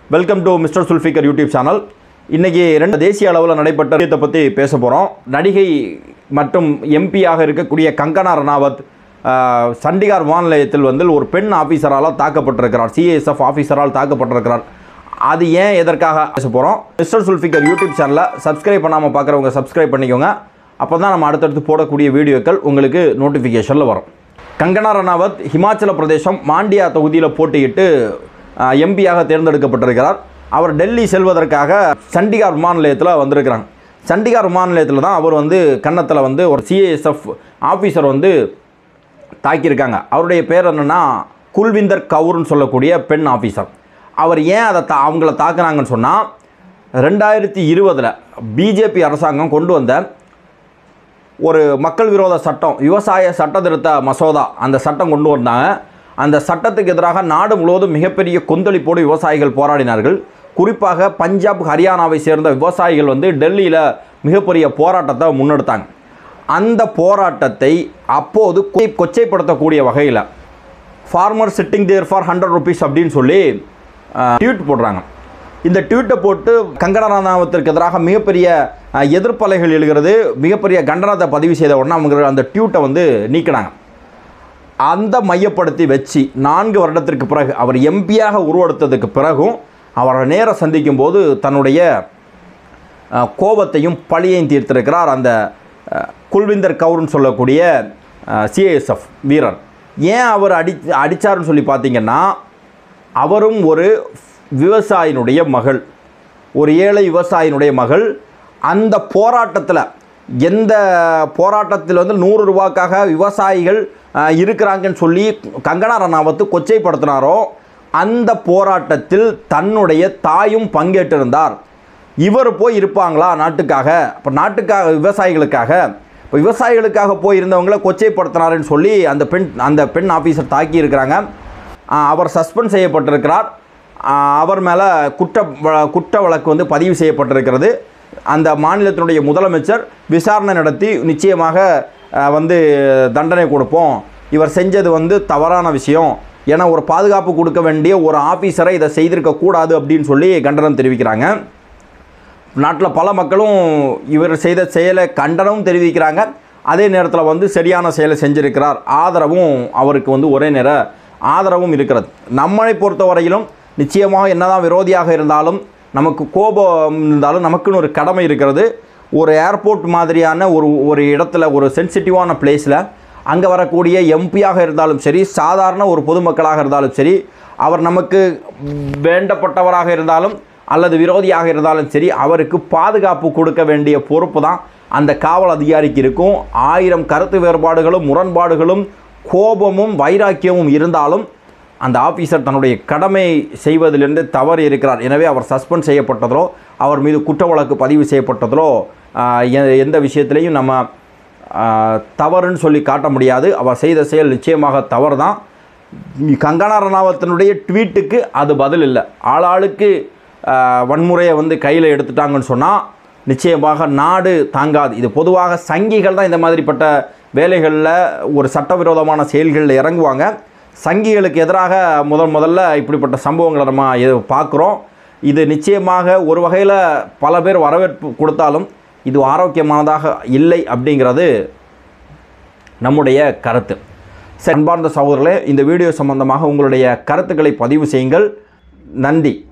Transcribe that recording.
welcome to mister Zulfikar YouTube channel இன்னைக்கு ரெண்டு தேசிய அளவில் நடைபெற்ற விஷயத்தை பற்றி பேச போகிறோம் நடிகை மற்றும் எம்பியாக இருக்கக்கூடிய கங்கனா ரணாவத் ஆஹ், சண்டிகார் விமான நிலையத்தில் வந்து ஒரு பெண் ஆஃபீஸரால் தாக்கப்பட்டிருக்கிறார் சிஏஎஸ்எஃப் ஆஃபீஸரால் தாக்கப்பட்டிருக்கிறார் அது ஏன் எதற்காக பேச போகிறோம் மிஸ்டர் சுல்ஃபிகர் யூடியூப் சேனலை சப்ஸ்கிரைப் பண்ணாமல் பார்க்குறவங்க சப்ஸ்கிரைப் பண்ணிக்கோங்க அப்போ தான் நம்ம அடுத்தடுத்து போடக்கூடிய வீடியோக்கள் உங்களுக்கு நோட்டிஃபிகேஷனில் வரும் கங்கனா ரணாவத் ஹிமாச்சல பிரதேசம் மாண்டியா தொகுதியில் போட்டியிட்டு எம்பியாக தேர்ந்தெடுக்கப்பட்டிருக்கிறார் அவர் டெல்லி செல்வதற்காக சண்டிகார் விமான நிலையத்தில் வந்திருக்கிறாங்க சண்டிகார் விமான நிலையத்தில் தான் அவர் வந்து கன்னத்தில் வந்து ஒரு சிஏஎஸ்எஃப் ஆஃபீஸர் வந்து தாக்கியிருக்காங்க அவருடைய பேர் என்னென்னா குல்விந்தர் கவுர்னு சொல்லக்கூடிய பெண் ஆஃபீஸர் அவர் ஏன் அதை தா அவங்கள தாக்குனாங்கன்னு சொன்னால் ரெண்டாயிரத்தி இருபதில் பிஜேபி அரசாங்கம் கொண்டு வந்த ஒரு மக்கள் விரோத சட்டம் விவசாய சட்ட திருத்த மசோதா அந்த சட்டம் கொண்டு வந்தாங்க அந்த சட்டத்துக்கு எதிராக நாடு முழுவதும் மிகப்பெரிய கொந்தளிப்போடு விவசாயிகள் போராடினார்கள் குறிப்பாக பஞ்சாப் ஹரியானாவை சேர்ந்த விவசாயிகள் வந்து டெல்லியில் மிகப்பெரிய போராட்டத்தை முன்னெடுத்தாங்க அந்த போராட்டத்தை அப்போது கொ- கொச்சைப்படுத்தக்கூடிய வகையில் farmer sitting there for hundred rupees அப்படின்னு சொல்லி ட்வீட் போடுறாங்க இந்த ட்வீட்டை போட்டு கங்கனா ரனாவத்திற்கு எதிராக மிகப்பெரிய அஹ், எதிர்ப்பலைகள் எழுகிறது மிகப்பெரிய கண்டனத்தை பதிவு செய்த உடனே அவங்க அந்த ட்வீட்டை வந்து நீக்கினாங்க அந்த மையப்படுத்தி வச்சு நான்கு வருடத்திற்கு பிறகு அவர் எம்பியாக உருவெடுத்ததுக்கு பிறகும் அவரை நேர சந்திக்கும் போது தன்னுடைய அஹ், கோபத்தையும் பழியையும் தீர்த்திருக்கிறார் அந்த அஹ், குல்விந்தர் கவுர்னு சொல்லக்கூடிய சிஏஎஸ்எஃப் வீரர் ஏன் அவர் அடி அடித்தார்னு சொல்லி பார்த்தீங்கன்னா அவரும் ஒரு விவசாயினுடைய மகள் ஒரு ஏழை விவசாயினுடைய மகள் அந்த போராட்டத்தில் எந்த போராட்டத்தில் வந்து நூறு ரூபாய்க்காக விவசாயிகள் அஹ், இருக்கிறாங்கன்னு சொல்லி கங்கனா ரணாவத்து கொச்சைப்படுத்தினாரோ அந்த போராட்டத்தில் தன்னுடைய தாயும் பங்கேற்றிருந்தார் இவர் போய் இருப்பாங்களா நாட்டுக்காக இப்போ நாட்டுக்காக விவசாயிகளுக்காக இப்போ விவசாயிகளுக்காக போய் இருந்தவங்களை கொச்சைப்படுத்தினாருன்னு சொல்லி அந்த பெண் அந்த பெண் ஆஃபீஸர் தாக்கி இருக்கிறாங்க ஆஹ் அவர் சஸ்பெண்ட் செய்யப்பட்டிருக்கிறார் ஆஹ் அவர் மேலே குற்ற வ- குற்ற வழக்கு வந்து பதிவு செய்யப்பட்டிருக்கிறது அந்த மாநிலத்தினுடைய முதலமைச்சர் விசாரணை நடத்தி நிச்சயமாக ஆஹ் வந்து தண்டனை கொடுப்போம் இவர் செஞ்சது வந்து தவறான விஷயம் ஏன்னா ஒரு பாதுகாப்பு கொடுக்க வேண்டிய ஒரு ஆஃபீஸரை இதை செய்திருக்க கூடாது அப்படின்னு சொல்லி கண்டனம் தெரிவிக்கிறாங்க நாட்டில் பல மக்களும் இவர் செய்த செயலை கண்டனமும் தெரிவிக்கிறாங்க அதே நேரத்தில் வந்து சரியான செயலை செஞ்சிருக்கிறார் ஆதரவும் அவருக்கு வந்து ஒரே நேர ஆதரவும் இருக்கிறது நம்மளை பொறுத்தவரையிலும் நிச்சயமாக என்னதான் விரோதியாக இருந்தாலும் நமக்கு கோபம் இருந்தாலும் நமக்குன்னு ஒரு கடமை இருக்கிறது ஒரு ஏர்போர்ட் மாதிரியான ஒரு ஒரு இடத்துல ஒரு சென்சிட்டிவான பிளேஸில் அங்கே வரக்கூடிய எம்பியாக இருந்தாலும் சரி சாதாரண ஒரு பொதுமக்களாக இருந்தாலும் சரி அவர் நமக்கு வேண்டப்பட்டவராக இருந்தாலும் அல்லது விரோதியாக இருந்தாலும் சரி அவருக்கு பாதுகாப்பு கொடுக்க வேண்டிய பொறுப்பு தான் அந்த காவல் அதிகாரிக்கு இருக்கும் ஆயிரம் கருத்து வேறுபாடுகளும் முரண்பாடுகளும் கோபமும் வைராக்கியமும் இருந்தாலும் அந்த ஆஃபீஸர் தன்னுடைய கடமை செய்வதிலிருந்து தவறு இருக்கிறார் எனவே அவர் சஸ்பெண்ட் செய்யப்பட்டதிலோ அவர் மீது குற்ற வழக்கு பதிவு செய்யப்பட்டதிலோ ஆஹ், எ- எந்த விஷயத்திலையும் நம்ம ஆஹ், தவறுன்னு சொல்லி காட்ட முடியாது அவர் செய்த செயல் நிச்சயமாக தவறு தான் கங்கனா ரணாவத்தினுடைய ட்வீட்டுக்கு அது பதில் இல்லை ஆளாளுக்கு ஆஹ், வன்முறையை வந்து கையில் எடுத்துட்டாங்கன்னு சொன்னால் நிச்சயமாக நாடு தாங்காது இது பொதுவாக சங்கிகள் தான் இந்த மாதிரிப்பட்ட வேலைகளில் ஒரு சட்டவிரோதமான செயல்களில் இறங்குவாங்க சங்கிகளுக்கு எதிராக முதல் முதல்ல இப்படிப்பட்ட சம்பவங்களை நம்ம எ- பார்க்குறோம் இது நிச்சயமாக ஒரு வகையில் பல பேர் வரவேற்பு கொடுத்தாலும் இது ஆரோக்கியமானதாக இல்லை அப்படிங்கிறது நம்முடைய கருத்து சரி, அன்பார்ந்த சகோதரர்களே இந்த வீடியோ சம்பந்தமாக உங்களுடைய கருத்துக்களை பதிவு செய்யுங்கள் நன்றி